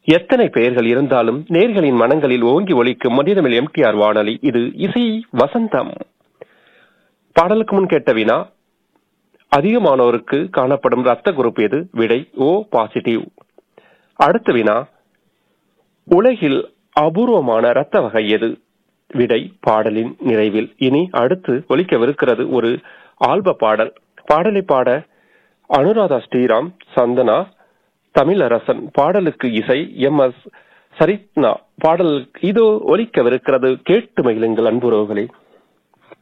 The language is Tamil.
எத்தனை பெயர்கள் இருந்தாலும் நேர்களின் மனங்களில் ஓங்கி ஒலிக்கும் மனிதமில் எம்டிஆர் வானொலி இது இசை வசந்தம் பாடலுக்கு முன் கேட்ட வினா அதிகமானோருக்கு காணப்படும் ரத்த குரூப் எது விடை ஓ பாசிட்டிவ் அடுத்த வினா உலகில் அபூர்வமான ரத்த வகை எது விடை பாடலின் நிறைவில் இனி அடுத்து ஒலிக்கவிருக்கிறது ஒரு ஆல்ப பாடல் பாடலை பாட அனுராதா ஸ்ரீராம் சந்தனா தமிழரசன் பாடலுக்கு இசை எம் எஸ் சரித்னா பாடல் இதோ ஒலிக்கவிருக்கிறது கேட்டு மகிழுங்கள் அன்புறவுகளே